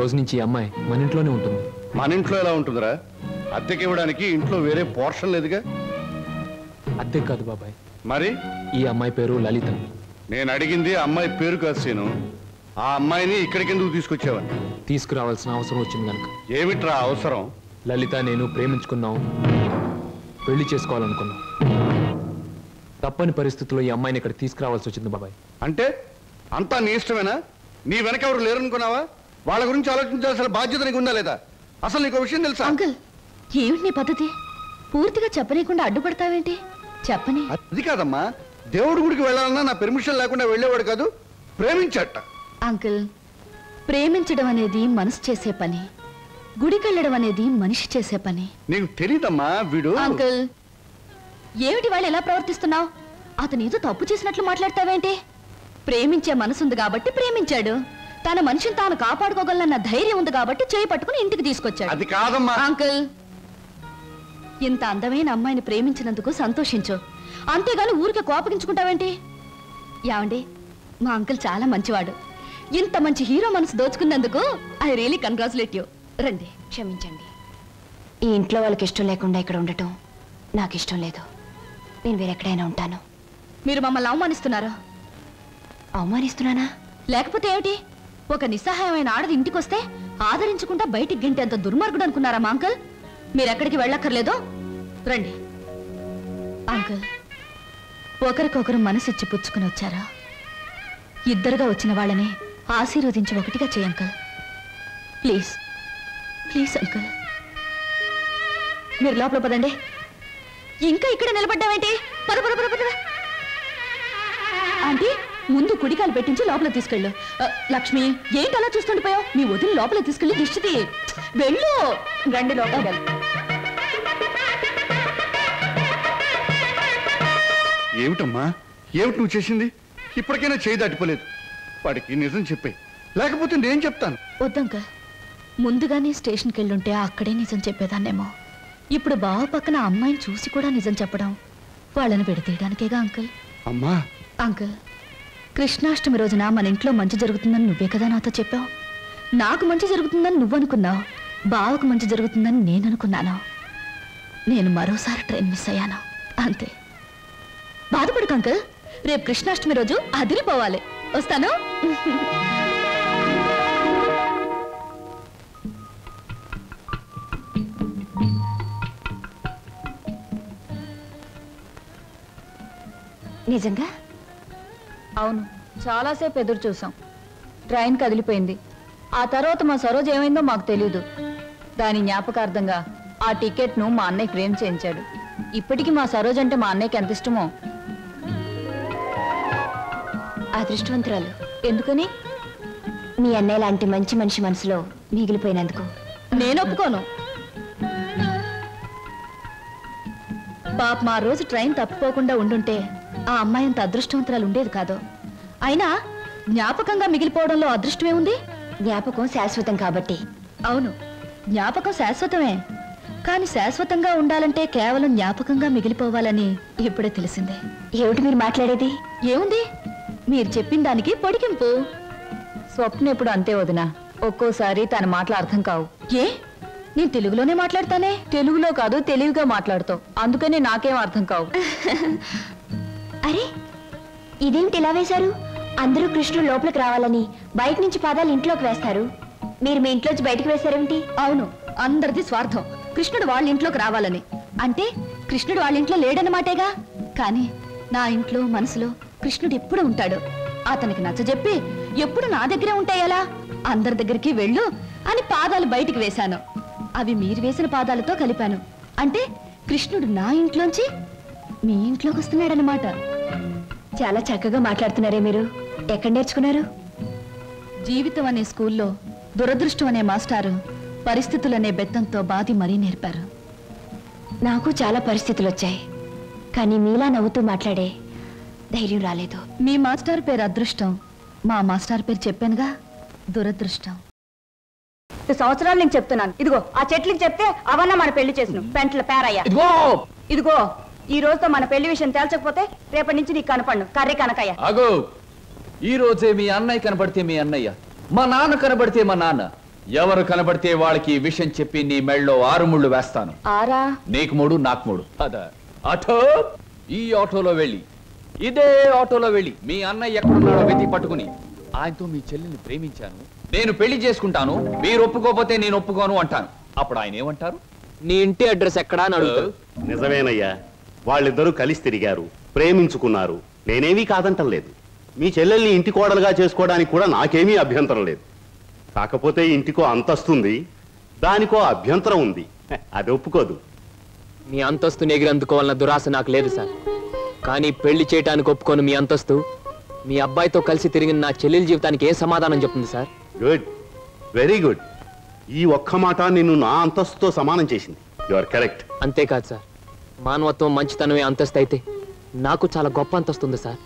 రోజు నుంచి ఈ అమ్మాయి మన ఇంట్లోనే ఉంటుంది మన ఇంట్లో ఎలా ఉంటుందిరా అద్దెకి ఇవ్వడానికి ఇంట్లో వేరే పోర్షన్ లేదుగా అద్దె కాదు బాబాయ్ మరి ఈ అమ్మాయి పేరు లలిత నేను అడిగింది ఆ అమ్మాయి పేరు కాదు సీను ఆ అమ్మాయిని ఇక్కడికి ఎందుకు తీసుకొచ్చావని తీసుకురావాల్సిన అవసరం వచ్చింది కనుక ఏమిట్రా అవసరం లలిత నేను ప్రేమించుకున్నాం పెళ్లి చేసుకోవాలనుకున్నాం తప్పని పరిస్థితుల్లో ఈ అమ్మాయిని ఇక్కడ తీసుకురావాల్సి వచ్చింది బాబాయ్ అంటే అంతా నీ ఇష్టమేనా నీ వెనక ఎవరు లేరనుకున్నావా వాళ్ళ గురించి ఆలోచించాల్సిన బాధ్యత నీకు ఉందా లేదా అసలు నీకు విషయం తెలుసా అంకుల్ ఏమిటి నీ పద్ధతి పూర్తిగా చెప్పనీయకుండా అడ్డుపడతావేంటి చెప్పని అది కాదమ్మా దేవుడి గుడికి వెళ్ళాలన్నా నా పెర్మిషన్ లేకుండా వెళ్ళేవాడు కాదు ప్రేమించట అంకుల్ ప్రేమించడం అనేది మనసు చేసే పని గుడికెళ్ళడం అనేది మనిషి చేసే పని నీకు తెలియదమ్మా వీడు అంకుల్ ఏమిటి వాళ్ళు ఎలా ప్రవర్తిస్తున్నావు అతను ఏదో తప్పు చేసినట్లు మాట్లాడతావేంటి ప్రేమించే మనసుంది కాబట్టి ప్రేమించాడు తన మనిషిని తాను కాపాడుకోగలన్న ధైర్యం ఉంది కాబట్టి చేయి పట్టుకుని ఇంటికి తీసుకొచ్చాడు అది కాదమ్మా అంకుల్ ఇంత అందమైన అమ్మాయిని ప్రేమించినందుకు సంతోషించు అంతేగాని ఊరికే కోపగించుకుంటావేంటి యావండి మా అంకుల్ చాలా మంచివాడు ఇంత మంచి హీరో మనసు దోచుకున్నందుకు ఐ రియలీ కంగ్రాచులేట్ యూ రండి క్షమించండి ఈ ఇంట్లో వాళ్ళకి ఇష్టం లేకుండా ఇక్కడ ఉండటం నాకు ఇష్టం లేదు నేను వేరెక్కడైనా ఉంటాను మీరు మమ్మల్ని అవమానిస్తున్నారు అవమానిస్తున్నానా లేకపోతే ఏమిటి ఒక నిస్సహాయమైన ఆడది ఇంటికొస్తే ఆదరించకుండా బయటికి గంటేంత దుర్మార్గుడు అనుకున్నారా మా అంకుల్ మీరెక్కడికి వెళ్ళక్కర్లేదో రండి అంకుల్ ఒకరికొకరు మనసిచ్చి పుచ్చుకుని వచ్చారా ఇద్దరుగా వచ్చిన వాళ్ళని ఆశీర్వదించి ఒకటిగా చేయి అంకుల్ ప్లీజ్ ప్లీజ్ అంకుల్ మీరు లోపల పదండి ఇంకా ఇక్కడ నిలబడ్డావేంటి పద పద పద పద ఆంటీ ముందు కుడికాలు పెట్టించి లోపల తీసుకెళ్ళు ఆ, లక్ష్మి ఏంటి అలా చూస్తుండిపోయావు మీ వదిలి లోపల తీసుకెళ్ళి దిష్టిది వెళ్ళు రండి లోపల ఏమిటమ్మా ఏమిటి నువ్వు చేసింది ఇప్పటికైనా చేయి దాటిపోలేదు వాడికి నిజం చెప్పే లేకపోతే నేను చెప్తాను వద్దంక ముందుగానే స్టేషన్కి వెళ్ళుంటే అక్కడే నిజం చెప్పేదాన్నేమో ఇప్పుడు బావ పక్కన ఆ అమ్మాయిని చూసి కూడా నిజం చెప్పడం వాళ్ళని విడతీయడానికేగా అంకుల్ అమ్మా అంకుల్ కృష్ణాష్టమి రోజున మన ఇంట్లో మంచి జరుగుతుందని నువ్వే కదా నాతో చెప్పావు నాకు మంచి జరుగుతుందని నువ్వు అనుకున్నావు బావకు మంచి జరుగుతుందని నేను అనుకున్నాను నేను మరోసారి ట్రైన్ మిస్ అయ్యాను అంతే బాధపడకు అంకుల్ రేపు కృష్ణాష్టమి రోజు అదిరిపోవాలి వస్తాను నిజంగా అవును చాలాసేపు ఎదురు చూసాం ట్రైన్ కదిలిపోయింది ఆ తర్వాత మా సరోజ్ ఏమైందో మాకు తెలీదు దాని జ్ఞాపకార్థంగా ఆ టికెట్ను మా అన్నయ్య ఫ్రేమ్ చేయించాడు ఇప్పటికీ మా సరోజ్ అంటే మా అన్నయ్యకి ఎంత ఇష్టమో అదృష్టవంతురాలు ఎందుకని మీ అన్నయ్య లాంటి మంచి మనిషి మనసులో మిగిలిపోయినందుకు నేను ఒప్పుకోను పాప మా రోజు ట్రైన్ తప్పిపోకుండా ఉండుంటే ఆ అమ్మాయి అంత అదృష్టవంతురాలు ఉండేది కాదు అయినా జ్ఞాపకంగా మిగిలిపోవడంలో అదృష్టమే ఉంది జ్ఞాపకం శాశ్వతం కాబట్టి అవును జ్ఞాపకం శాశ్వతమే కానీ శాశ్వతంగా ఉండాలంటే కేవలం జ్ఞాపకంగా మిగిలిపోవాలని ఇప్పుడే తెలిసిందే ఏమిటి మీరు మాట్లాడేది ఏముంది మీరు చెప్పిన దానికి పొడిగింపు స్వప్న ఎప్పుడు అంతే వదినా ఒక్కోసారి తన మాటలు అర్థం కావు ఏ నేను తెలుగులోనే మాట్లాడతానే తెలుగులో కాదు తెలివిగా మాట్లాడుతావు అందుకనే నాకేం అర్థం కావు అరే ఇదేమిటి ఇలా వేశారు అందరూ కృష్ణుడు లోపలికి రావాలని బయట నుంచి పాదాలు ఇంట్లోకి వేస్తారు మీరు మీ ఇంట్లోంచి బయటికి వేశారేమిటి అవును అందరిది స్వార్థం కృష్ణుడు వాళ్ళ ఇంట్లోకి రావాలని అంటే కృష్ణుడు వాళ్ళ ఇంట్లో లేడన్నమాటేగా కానీ నా ఇంట్లో మనసులో కృష్ణుడు ఎప్పుడు ఉంటాడు అతనికి నచ్చజెప్పి ఎప్పుడు నా దగ్గరే ఉంటాయలా అందరి దగ్గరికి వెళ్ళు అని పాదాలు బయటికి వేశాను అవి మీరు వేసిన పాదాలతో కలిపాను అంటే కృష్ణుడు నా ఇంట్లోంచి మీ ఇంట్లోకి వస్తున్నాడనమాట చాలా చక్కగా మాట్లాడుతున్నారే మీరు ఎక్కడ నేర్చుకున్నారు జీవితం అనే స్కూల్లో దురదృష్టం అనే మాస్టారు పరిస్థితులనే బెత్తంతో బాధి మరీ నేర్పారు నాకు చాలా పరిస్థితులు వచ్చాయి కానీ మీలా నవ్వుతూ మాట్లాడే ధైర్యం రాలేదు మీ మాస్టర్ పేరు అదృష్టం మా మాస్టర్ పేరు చెప్పానుగా దురదృష్టం సంవత్సరాలు నేను చెప్తున్నాను ఇదిగో ఆ చెట్లకి చెప్తే అవన్న మన పెళ్లి చేసిన పెంట్ల పేరయ్య ఇదిగో ఇదిగో ఈ రోజుతో మన పెళ్లి విషయం తేల్చకపోతే రేపటి నుంచి నీకు కనపడను కర్రీ కనకయ్య అగో ఈ రోజే మీ అన్నయ్య కనబడితే మీ అన్నయ్య మా నాన్న కనబడితే మా నాన్న ఎవరు కనబడితే వాళ్ళకి ఈ విషయం చెప్పి నీ మెళ్ళలో ఆరు ముళ్ళు వేస్తాను ఆరా నీకు మూడు నాకు మూడు అద ఆటో ఈ ఆటోలో వెళ్ళి ఇదే ఆటోలో వెళ్ళి మీ అన్నయ్య ఎక్కడున్నాడో వెతికి పట్టుకుని ఆయనతో మీ చెల్లిని ప్రేమించాను నేను పెళ్లి చేసుకుంటాను మీరు ఒప్పుకోకపోతే నేను ఒప్పుకోను అంటాను అప్పుడు ఆయన ఏమంటారు నీ ఇంటి అడ్రస్ ఎక్కడా అని అడుగుతారు నిజమేనయ్యా వాళ్ళిద్దరూ కలిసి తిరిగారు ప్రేమించుకున్నారు నేనేమీ కాదంటం లేదు మీ చెల్లెల్ని ఇంటి కోడలుగా చేసుకోవడానికి కూడా నాకేమీ అభ్యంతరం లేదు కాకపోతే ఇంటికో అంతస్తుంది దానికో అభ్యంతరం ఉంది హె, అది ఒప్పుకోదు మీ అంతస్తుని ఎగిరందుకోవాలన్న దురాశ నాకు లేదు సార్ కానీ పెళ్లి చేయటానికి ఒప్పుకోను మీ అంతస్తు మీ అబ్బాయితో కలిసి తిరిగిన నా చెల్లెల జీవితానికి ఏం సమాధానం చెప్తుంది సార్ గుడ్ వెరీ గుడ్ ఈ ఒక్క మాట నిన్ను నా అంతస్తుతో సమానం చేసింది యు ఆర్ కరెక్ట్ అంతేకాదు సార్ మానవత్వం మంచితనమే అంతస్తు అయితే నాకు చాలా గొప్ప అంతస్తు ఉంది సార్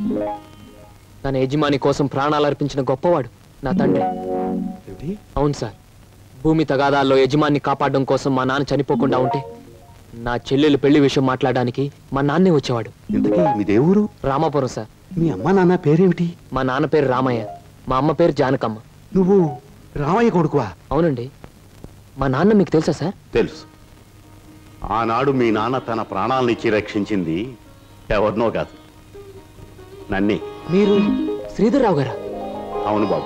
తన యజమాని కోసం ప్రాణాలు అర్పించిన గొప్పవాడు నా తండ్రి అవును సార్ భూమి తగాదాల్లో యజమాన్ని కాపాడడం కోసం మా నాన్న చనిపోకుండా ఉంటే నా చెల్లెలు పెళ్లి విషయం మాట్లాడడానికి మా నాన్నే వచ్చేవాడు ఇంతకీ మీ దేవురు రామాపురం సార్ మీ అమ్మ నాన్న పేరేమిటి మా నాన్న పేరు రామయ్య మా అమ్మ పేరు జానకమ్మ నువ్వు రామయ్య కొడుకువా అవునండి మా నాన్న మీకు తెలుసా సార్ తెలుసు ఆనాడు మీ నాన్న తన ప్రాణాలనిచ్చి రక్షించింది ఎవరినో కాదు నన్నే మీరు శ్రీధర్రావు గారా అవును బాబు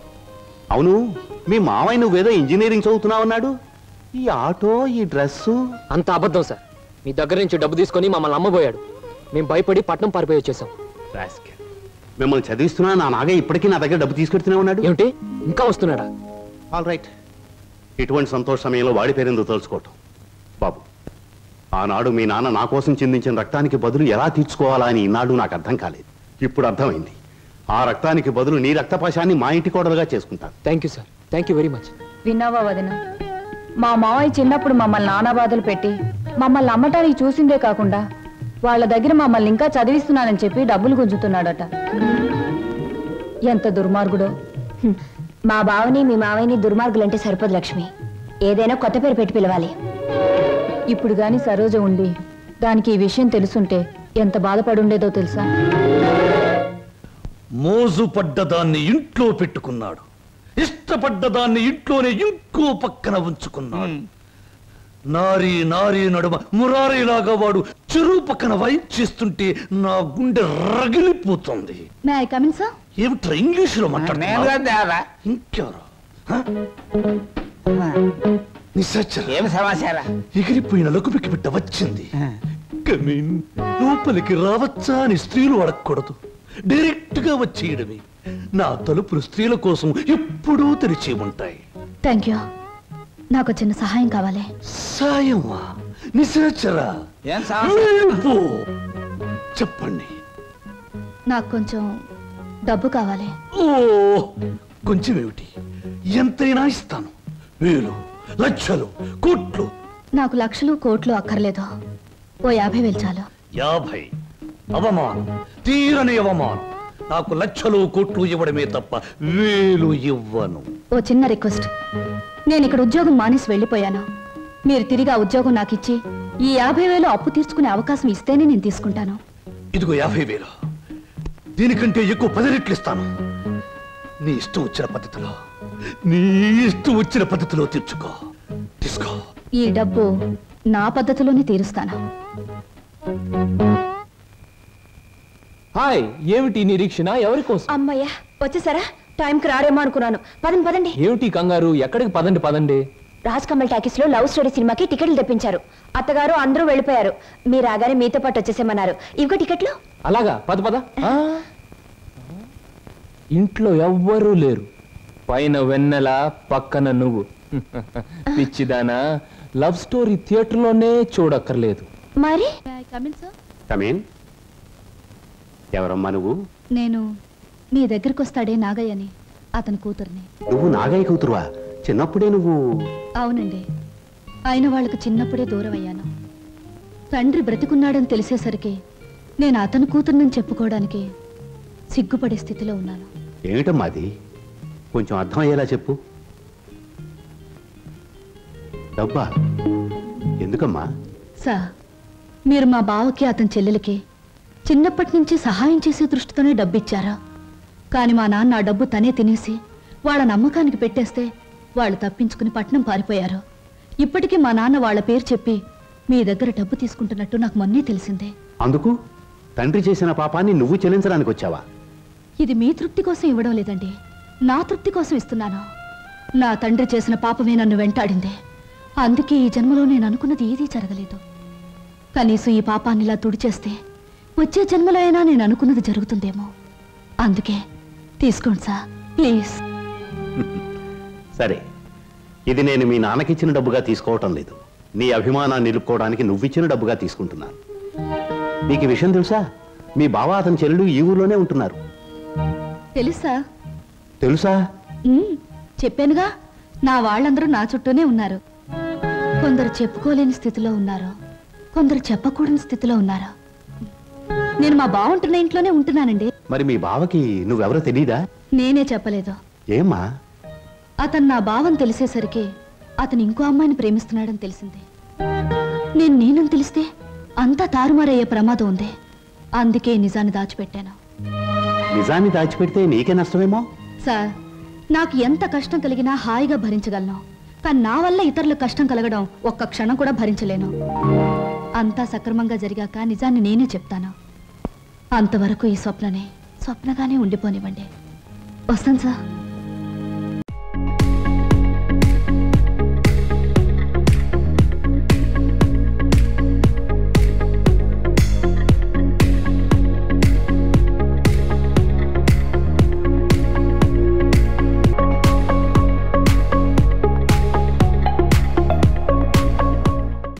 అవును మీ మావయ్య నువ్వేదో ఇంజనీరింగ్ చదువుతున్నావన్నాడు ఈ ఆటో ఈ డ్రెస్సు అంత అబద్ధం సార్ మీ దగ్గర నుంచి డబ్బు తీసుకొని మమ్మల్ని అమ్మబోయాడు మేము భయపడి పట్నం పారిపోయి వచ్చేసాం రాస్కెల్. మిమ్మల్ని చదివిస్తున్నా నా నాగే ఇప్పటికీ నా దగ్గర డబ్బు తీసుకెడుతూనే ఉన్నాడు ఏమిటి ఇంకా వస్తున్నాడా ఆల్ రైట్ ఇటువంటి సంతోష సమయంలో వాడి పేరెందుకు తలుచుకోవటం బాబు ఆనాడు మీ నాన్న నా కోసం చిందించిన రక్తానికి బదులు ఎలా తీర్చుకోవాలా అని ఈనాడు నాకు అర్థం కాలేదు ఇప్పుడు అర్థమైంది ఆ రక్తానికి బదులు నీ రక్తపాశాన్ని మా ఇంటి కోడలుగా చేసుకుంటాను thank you sir thank you very much విన్నావా వదిన మా మావయ్య చిన్నప్పుడు మమ్మల్ని నానా బాధలు పెట్టి మమ్మల్ని అమ్మటానికి చూసిందే కాకుండా వాళ్ళ దగ్గర మమ్మల్ని ఇంకా చదివిస్తున్నానని చెప్పి డబ్బులు గుంజుతున్నాడట ఎంత దుర్మార్గుడో హ్మ్. మా బావని మీ మావయ్యని దుర్మార్గులంటే సరిపోదు లక్ష్మి ఏదైనా కొత్త పేరు పెట్టి పిలవాలి ఇప్పుడు గాని సరోజ ఉండి దానికి ఈ విషయం తెలుసుంటే ఎంత బాధపడుండేదో తెలుసా మోజు పడ్డదాన్ని ఇంట్లో పెట్టుకున్నాడు ఇష్టపడ్డదాన్ని ఇంట్లోనే ఇంకో పక్కన ఉంచుకున్నాడు నారీ నారీ నడుమ మురారీలాగా వాడు చెరువు పక్కన వైప్ చేస్తుంటే నా గుండె రగిలిపోతుంది మే ఐ కమిన్ సార్ ఏమిట్రా ఇంగ్లీషులో మాట్లాడుతున్నా ఇంకెవరు హ? నిశాచర. ఏమి సమాచారం ఎగిరిపోయిన లకుపికి బిడ్డ వచ్చింది కమీన్ లోపలికి రావచ్చా అని స్త్రీలు అడగకూడదు డైరెక్ట్ గా వచ్చేయడమే నా తలుపులు స్త్రీల కోసం ఎప్పుడూ తెరిచి ఉంటాయి థ్యాంక్ యూ నాకు చిన్న సహాయం కావాలి సాయమా నిశాచరా ఏం సమస్య వెళ్ళిపో. చెప్పండి నాకు కొంచెం డబ్బు కావాలి ఓ కొంచెం ఏమిటి ఎంతైనా ఇస్తాను వేలు లక్షలు కోట్లు నాకు లక్షలు కోట్లు అక్కర్లేదు ఓ యాభై వేలు చాలు యాభై అవమానం తీరని అవమానం నాకు లక్షలు కోట్లు ఇవ్వడమే తప్ప వేలు ఇవ్వను ఓ చిన్న రిక్వెస్ట్ నేను ఇక్కడ ఉద్యోగం మానేసి వెళ్ళిపోయాను మీరు తిరిగి ఆ ఉద్యోగం నాకు ఇచ్చి ఈ యాభై వేలు అప్పు తీర్చుకునే అవకాశం ఇస్తేనే నేను తీసుకుంటాను ఇదిగో యాభై వేలు దీనికంటే ఎక్కువ పది రెట్లు ఇస్తాను నీ ఇష్టం వచ్చిన పద్ధతిలో నీ ఇష్టం వచ్చిన పద్ధతిలో తీర్చుకో తీసుకో ఈ డబ్బు నా పద్ధతిలోనే తీరుస్తాను హాయ్ ఏమిటి నిరీక్షణ ఎవరి కోసం అమ్మయ్యా వచ్చేసారా టైంకి రారేమో అనుకున్నాను పదండి పదండి ఏమిటి కంగారు ఎక్కడికి పదండి పదండి రాజ్ కమల్ టాకీస్ లో లవ్ స్టోరీ సినిమాకి టికెట్లు తెప్పించారు అత్తగారు అందరూ వెళ్ళిపోయారు మీరు రాగానే మీతో పాటు వచ్చేసేమన్నారు ఇవిగో టికెట్లు అలాగా పద పద ఆ? ఇంట్లో ఎవ్వరూ లేరు పైన వెన్నెల పక్కన నువ్వు పిచ్చిదానా లవ్ స్టోరీ థియేటర్లోనే చూడక్కర్లేదు మరి కమీన్ ఎవరమ్మా నువ్వు నేను మీ దగ్గరికి వస్తాడే నాగయ్యని అతని కూతుర్ని నువ్వు నాగయ్య కూతురువా చిన్నప్పుడే నువ్వు అవునండి ఆయన వాళ్ళకు చిన్నప్పుడే దూరం అయ్యాను తండ్రి బ్రతికున్నాడని తెలిసేసరికి నేను అతని కూతుర్నని చెప్పుకోవడానికి సిగ్గుపడే స్థితిలో ఉన్నాను ఏమిటమ్మా అది కొంచెం అర్థమయ్యేలా చెప్పు డబ్బా ఎందుకమ్మా సార్ మీరు మా బావకి అతని చెల్లెలకి చిన్నప్పటి నుంచి సహాయం చేసే దృష్టితోనే డబ్బు ఇచ్చారా కానీ మా నాన్న ఆ డబ్బు తనే తినేసి వాళ్ళ నమ్మకానికి పెట్టేస్తే వాళ్ళు తప్పించుకుని పట్నం పారిపోయారు ఇప్పటికీ మా నాన్న వాళ్ళ పేరు చెప్పి మీ దగ్గర డబ్బు తీసుకుంటున్నట్టు నాకు మొన్నే తెలిసిందే అందుకు తండ్రి చేసిన పాపాన్ని నువ్వు చెల్లించడానికి వచ్చావా ఇది మీ తృప్తి కోసం ఇవ్వడం లేదండి నా తృప్తి కోసం ఇస్తున్నాను నా తండ్రి చేసిన పాపమే నన్ను వెంటాడింది అందుకే ఈ జన్మలో నేను అనుకున్నది ఏదీ జరగలేదు కనీసం ఈ పాపాన్ని ఇలా తుడిచేస్తే వచ్చే జన్మలో అయినా నేను అనుకున్నది జరుగుతుందేమో అందుకే తీసుకోండి సార్ ప్లీజ్ సరే ఇది నేను మీ నాన్నకిచ్చిన డబ్బుగా తీసుకోవటం లేదు నీ అభిమానాన్ని నిలుపుకోవడానికి నువ్విచ్చిన డబ్బుగా తీసుకుంటున్నాను నీకు ఈ విషయం తెలుసా మీ బావ అతని చెల్లెలు ఈ ఊర్లోనే ఉంటున్నారు తెలుసా తెలుసా ఉమ్, చెప్పానుగా నా వాళ్ళందరూ నా చుట్టూనే ఉన్నారు కొందరు చెప్పుకోలేని స్థితిలో ఉన్నారు కొందరు చెప్పకూడని స్థితిలో ఉన్నారు నేను మా బావుంటున్న ఇంట్లోనే ఉంటున్నానండి మరి మీ బావకి నువ్వెవరో తెలీదా నేనే చెప్పలేదు ఏమ్మా అతను నా భావం తెలిసేసరికి అతను ఇంకో అమ్మాయిని ప్రేమిస్తున్నాడని తెలిసింది నేను నేనని తెలిస్తే అంతా తారుమారయ్యే ప్రమాదం ఉంది అందుకే ఈ నిజాన్ని దాచిపెట్టాను నిజాన్ని దాచిపెడితే నీకే నష్టమేమో సార్ నాకు ఎంత కష్టం కలిగినా హాయిగా భరించగలను కానీ నా వల్ల ఇతరులకు కష్టం కలగడం ఒక్క క్షణం కూడా భరించలేను అంతా సక్రమంగా జరిగాక నిజాన్ని నేనే చెప్తాను అంతవరకు ఈ స్వప్ననే స్వప్నగానే ఉండిపోనివ్వండి వస్తాను సార్